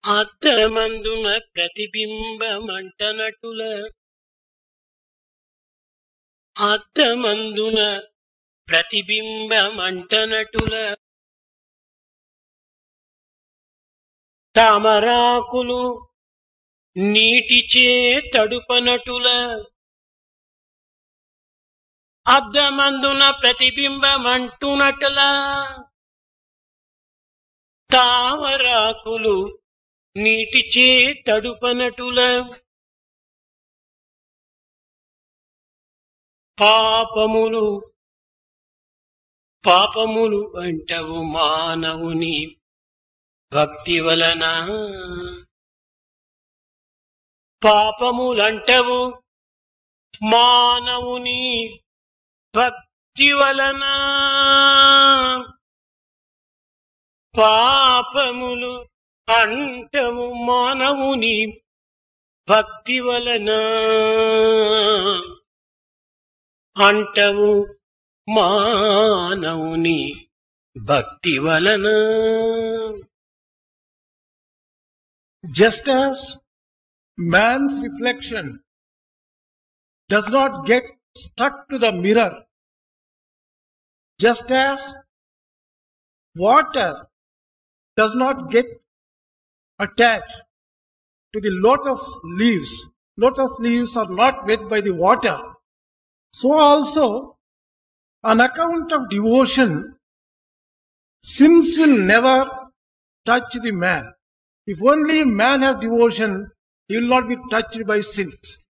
అద్దమందున ప్రతిబింబమంటనటుల అద్దమందున ప్రతిబింబమంటనటుల తామరాకులు నీటిచే తడుపనటుల అద్దమందున ప్రతిబింబమంటునటుల తామరాకులు నీటిచే తడుపనటుల పాపములు పాపములు అంటవు మానవుని భక్తి వలన పాపములంటవు మానవుని భక్తి వలన పాపములు అంటవు మానవుని భక్తి వలన అంటవు మానవుని భక్తి వలన Just as man's reflection does not get stuck to the mirror, just as water does not get attached to the lotus leaves, lotus leaves are not wet by the water. So also, on account of devotion, sins will never touch the man. If only man has devotion, he will not be touched by sins.